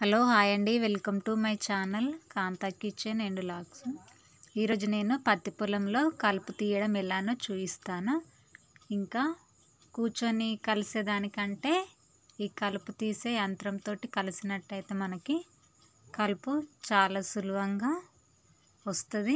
hello hi అండి welcome to my channel Kantha kitchen and logs ఈరోజు నేను పత్తి పొలంలో కలుపు తీయడం ఎలానో చూపిస్తాను ఇంకా కూర్చొని కలిసేదానికంటే ఈ కలుపు తీసే యంత్రంతో కలిసినట్టయితే మనకి కలుపు చాలా సులభంగా వస్తుంది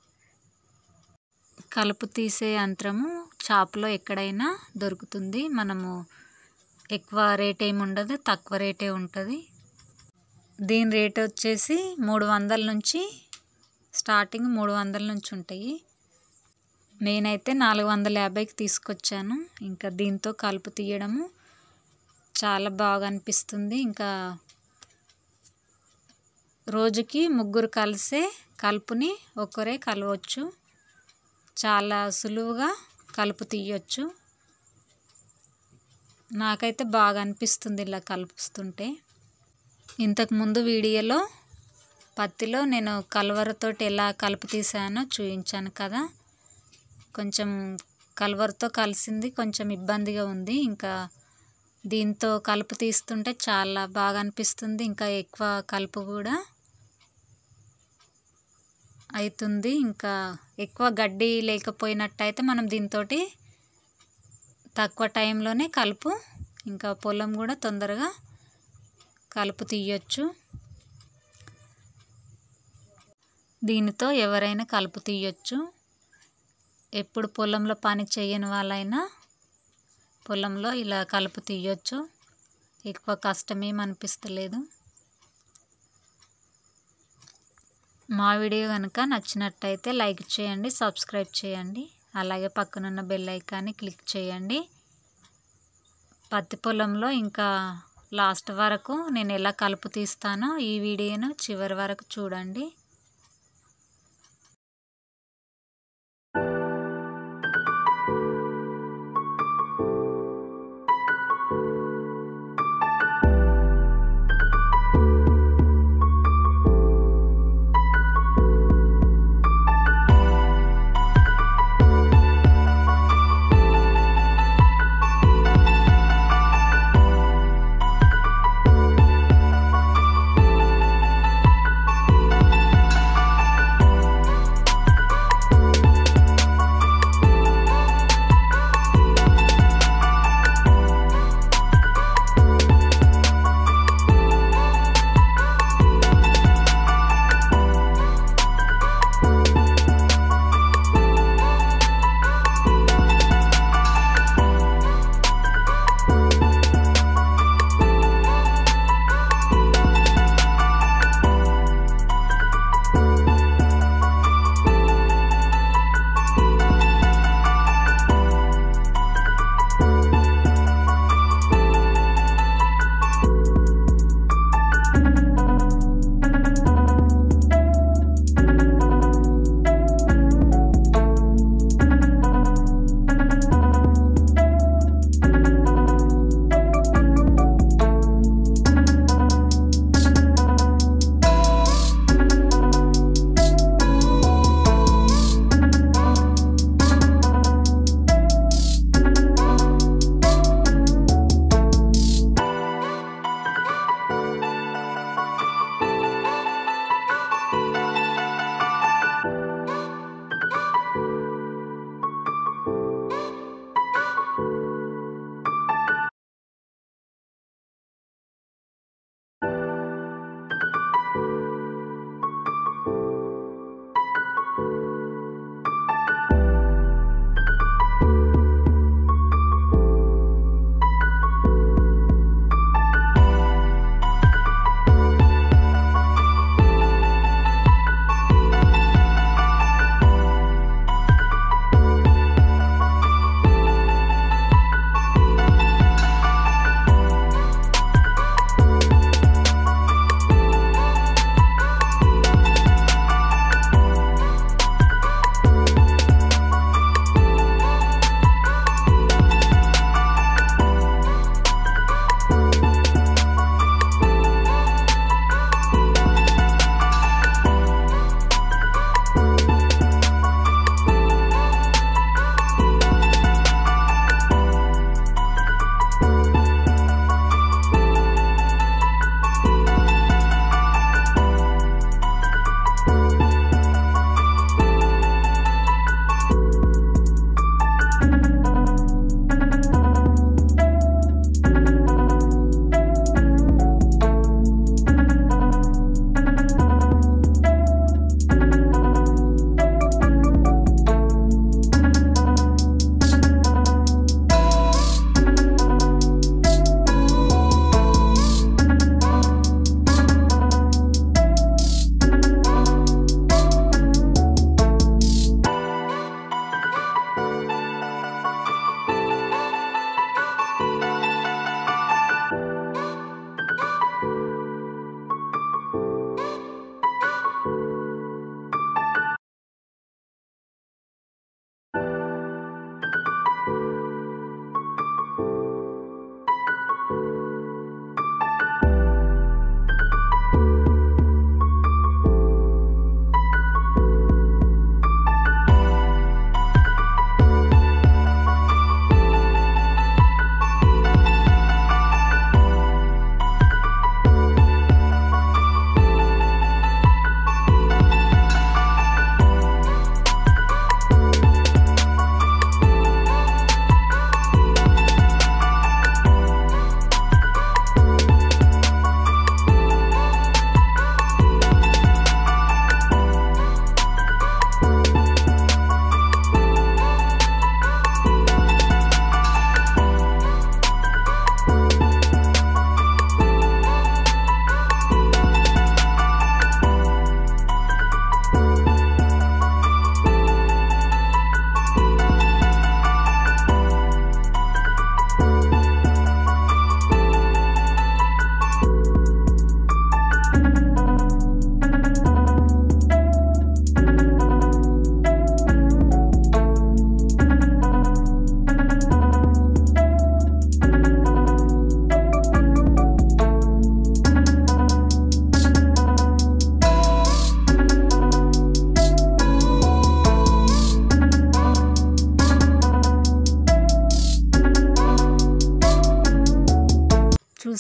కలుపు తీసే యంత్రము షాప్లో ఎక్కడైనా దొరుకుతుంది మనము ఎక్కువ రేట్ ఏమి ఉండదు తక్కువ రేటే ఉంటుంది దీని రేట్ వచ్చేసి మూడు వందల నుంచి స్టార్టింగ్ మూడు వందల నుంచి ఉంటాయి నేనైతే నాలుగు వందల యాభైకి తీసుకొచ్చాను ఇంకా దీంతో కలుపు తీయడము చాలా బాగా అనిపిస్తుంది ఇంకా రోజుకి ముగ్గురు కలిసే కలుపుని ఒకరే కలవచ్చు చాలా సులువుగా కలుపు తీయొచ్చు నాకైతే బాగా అనిపిస్తుంది ఇలా కలుపుస్తుంటే ఇంతకుముందు వీడియోలో పత్తిలో నేను కల్వరతోటి ఎలా కలుపు తీసానో చూపించాను కదా కొంచెం కల్వరతో కలిసింది కొంచెం ఇబ్బందిగా ఉంది ఇంకా దీంతో కలుపు తీస్తుంటే చాలా బాగా అనిపిస్తుంది ఇంకా ఎక్కువ కలుపు కూడా అవుతుంది ఇంకా ఎక్కువ గడ్డి లేకపోయినట్టయితే మనం దీంతో తక్కువ టైంలోనే కలుపు ఇంకా పొలం కూడా తొందరగా కలుపు తీయొచ్చు దీనితో ఎవరైనా కలుపు తీయొచ్చు ఎప్పుడు పొలంలో పని చేయని వాళ్ళైనా పొలంలో ఇలా కలుపు తీయొచ్చు ఎక్కువ కష్టమేం అనిపిస్తలేదు మా వీడియో కనుక నచ్చినట్టయితే లైక్ చేయండి సబ్స్క్రైబ్ చేయండి అలాగే పక్కనున్న బెల్ ఐకాన్ని క్లిక్ చేయండి పత్తి పొలంలో ఇంకా లాస్ట్ వరకు నేను ఎలా కలుపు తీస్తానో ఈ వీడియోను చివరి వరకు చూడండి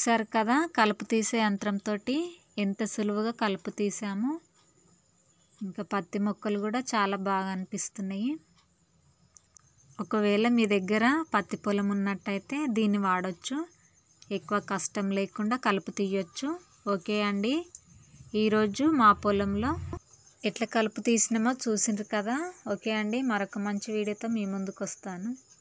చూశారు కదా కలుపు తీసే యంత్రంతో ఎంత సులువుగా కలుపు తీసామో ఇంకా పత్తి మొక్కలు కూడా చాలా బాగా అనిపిస్తున్నాయి ఒకవేళ మీ దగ్గర పత్తి పొలం ఉన్నట్టయితే దీన్ని వాడచ్చు ఎక్కువ కష్టం లేకుండా కలుపు తీయొచ్చు ఓకే అండి ఈరోజు మా పొలంలో ఎట్లా కలుపు తీసినామో చూసిండ్రు కదా ఓకే అండి మరొక మంచి వీడియోతో మీ ముందుకు వస్తాను